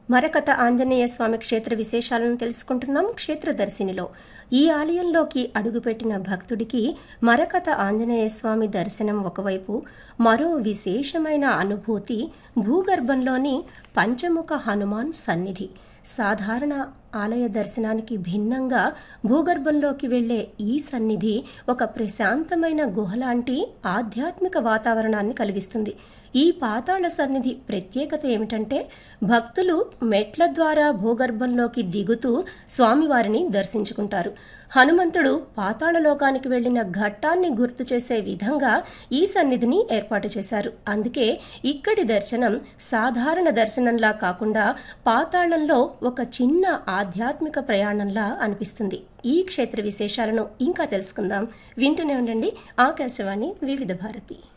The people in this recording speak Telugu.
మరకత ఆంజనేయ స్వామి క్షేత్ర విశేషాలను తెలుసుకుంటున్నాం క్షేత్రదర్శినిలో ఈ ఆలయంలోకి అడుగుపెట్టిన భక్తుడికి మరకత ఆంజనేయ స్వామి దర్శనం ఒకవైపు మరో విశేషమైన అనుభూతి భూగర్భంలోని పంచముఖ హనుమాన్ సన్నిధి సాధారణ ఆలయ దర్శనానికి భిన్నంగా భూగర్భంలోకి వెళ్లే ఈ సన్నిధి ఒక ప్రశాంతమైన గుహలాంటి ఆధ్యాత్మిక వాతావరణాన్ని కలిగిస్తుంది ఈ పాతాళ సన్నిధి ప్రత్యేకత ఏమిటంటే భక్తులు మెట్ల ద్వారా భూగర్భంలోకి దిగుతూ స్వామివారిని దర్శించుకుంటారు హనుమంతుడు పాతాళ లోకానికి వెళ్లిన ఘట్టాన్ని గుర్తు చేసే విధంగా ఈ సన్నిధిని ఏర్పాటు చేశారు అందుకే ఇక్కడి దర్శనం సాధారణ దర్శనంలా కాకుండా పాతాళంలో ఒక చిన్న ఆధ్యాత్మిక ప్రయాణంలా అనిపిస్తుంది ఈ క్షేత్ర విశేషాలను ఇంకా తెలుసుకుందాం వింటూనే ఉండండి ఆకాశవాణి వివిధ భారతి